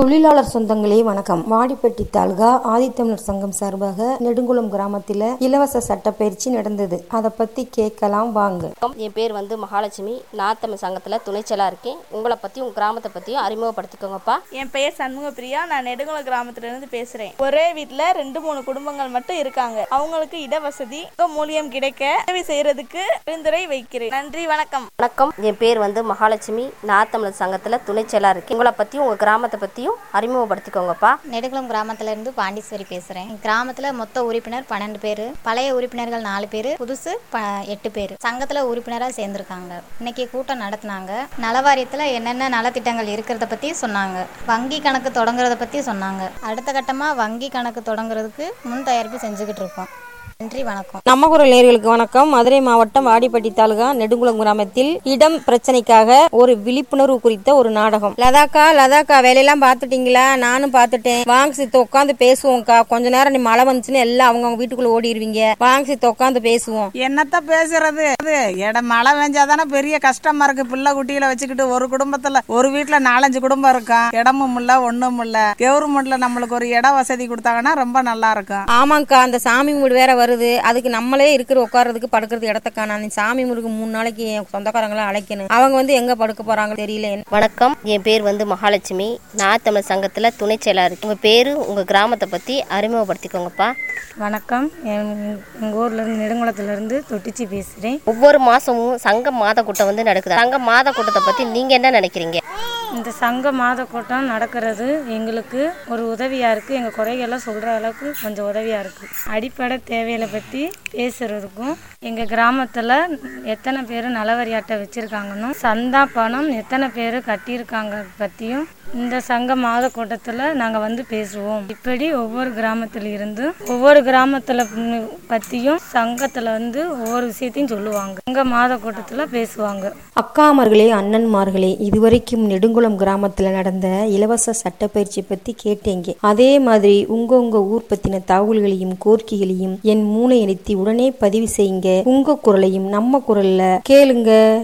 தொழிலாளர் சொந்தங்களே வணக்கம் வாடிப்பட்டி தாலுகா ஆதித்தமிழர் சங்கம் சார்பாக நெடுங்குளம் கிராமத்தில் இலவச சட்டப்பயிற்சி நடந்தது அதை பத்தி கேட்கலாம் வாங்க வணக்கம் என் பேர் வந்து மகாலட்சுமி நாத்தமிழ் சங்கத்தில் துணைச்சலாக இருக்கேன் உங்களை பற்றி உங்கள் கிராமத்தை பற்றியும் அறிமுகப்படுத்திக்கோங்கப்பா என் பெயர் சண்முகப்பிரியா நான் நெடுங்குளம் கிராமத்துல இருந்து பேசுறேன் ஒரே வீட்ல ரெண்டு மூணு குடும்பங்கள் மட்டும் இருக்காங்க அவங்களுக்கு இடவசதி மூலியம் கிடைக்க உதவி செய்யறதுக்கு பரிந்துரை வைக்கிறேன் நன்றி வணக்கம் வணக்கம் என் பேர் வந்து மகாலட்சுமி நாத்தமிழர் சங்கத்தில் துணைச்சலாக இருக்கேன் உங்களை பற்றி உங்கள் கிராமத்தை பற்றியும் அறிமுகப்படுத்திக்கோங்கப்பா நெடுகுளம் கிராமத்துல இருந்து பாண்டீஸ்வரி பேசுறேன் கிராமத்துல மொத்த உறுப்பினர் பன்னெண்டு பேர் பழைய உறுப்பினர்கள் நாலு பேர் புதுசு ப- எட்டு பேர் சங்கத்துல உறுப்பினரா சேர்ந்திருக்காங்க இன்னைக்கு கூட்டம் நடத்தினாங்க நலவாரியத்துல என்னென்ன நலத்திட்டங்கள் இருக்கிறத பத்தி சொன்னாங்க வங்கி கணக்கு தொடங்குறத பத்தி சொன்னாங்க அடுத்த கட்டமா வங்கி கணக்கு தொடங்குறதுக்கு முன் தயாரிப்பு செஞ்சுக்கிட்டு இருக்கோம் நன்றி வணக்கம் நம்ம குரல் நேர்களுக்கு வணக்கம் மதுரை மாவட்டம் வாடிப்பட்டி தாலுகா நெடுங்குளம் கிராமத்தில் இடம் பிரச்சனைக்காக ஒரு விழிப்புணர்வு குறித்த ஒரு நாடகம் லதாக்கா லதாக்கா வேலையெல்லாம் பார்த்துட்டீங்களா நானும் பார்த்துட்டேன் வாங்க சித்த உட்காந்து பேசுவோம்க்கா கொஞ்ச நேரம் நீ மழை வந்துச்சுன்னு எல்லாம் அவங்க அவங்க வீட்டுக்குள்ள ஓடிடுவீங்க வாங்க சித்த உட்காந்து பேசுவோம் என்னத்த பேசுறது அது இடம் மழை பெஞ்சாதானே பெரிய கஷ்டமா இருக்கு பிள்ளை குட்டியில வச்சுக்கிட்டு ஒரு குடும்பத்துல ஒரு வீட்டுல நாலஞ்சு குடும்பம் இருக்கும் இடமும் இல்ல ஒண்ணும் இல்ல கவர்மெண்ட்ல நம்மளுக்கு ஒரு இட வசதி கொடுத்தாங்கன்னா ரொம்ப நல்லா இருக்கும் ஆமாங்க்கா அந்த சாமி வீடு வேற வருது அதுக்கு நம்மளே இருக்கிற உட்கார்றதுக்கு படுக்கிறது இடத்தக்கா நான் சாமி முருக்கு மூணு நாளைக்கு என் சொந்தக்காரங்களை அழைக்கணும் அவங்க வந்து எங்க படுக்க போறாங்க தெரியல வணக்கம் என் பேர் வந்து மகாலட்சுமி நாத்தமிழ் சங்கத்தில் துணைச்சலாக இருக்கேன் உங்கள் பேர் உங்கள் கிராமத்தை பற்றி அறிமுகப்படுத்திக்கோங்கப்பா வணக்கம் எங்கள் ஊர்லேருந்து நெடுங்குளத்துலேருந்து தொட்டிச்சி பேசுகிறேன் ஒவ்வொரு மாதமும் சங்க மாத கூட்டம் வந்து நடக்குது சங்க மாத கூட்டத்தை பற்றி நீங்கள் என்ன நினைக்கிறீங்க இந்த சங்க மாத கூட்டம் நடக்கிறது எங்களுக்கு ஒரு உதவியாக இருக்குது எங்கள் குறைகள்லாம் சொல்கிற அளவுக்கு கொஞ்சம் உதவியாக இருக்குது அடிப்படை தேவைகளை பற்றி பேசுகிறதுக்கும் எங்கள் கிராமத்தில் எத்தனை பேர் நலவரி அட்டை வச்சுருக்காங்கன்னு சந்தா பணம் எத்தனை பேர் கட்டியிருக்காங்க பற்றியும் இந்த சங்க மாத கூட்டத்தில் நாங்கள் வந்து பேசுவோம் இப்படி ஒவ்வொரு கிராமத்தில் இருந்து ஒவ்வொரு கிராமத்தில் பற்றியும் சங்கத்தில் வந்து ஒவ்வொரு விஷயத்தையும் சொல்லுவாங்க சங்க மாத கூட்டத்தில் பேசுவாங்க அக்காமார்களே அண்ணன்மார்களே இதுவரைக்கும் நெடுங்குளம் கிராமத்துல நடந்த இலவச சட்டப்பயிற்சி பத்தி கேட்டீங்க அதே மாதிரி உங்க உங்க ஊர் பத்தின தகவல்களையும் கோரிக்கைகளையும் என் மூளை அழுத்தி உடனே பதிவு செய்யுங்க உங்க குரலையும் நம்ம குரல்ல கேளுங்க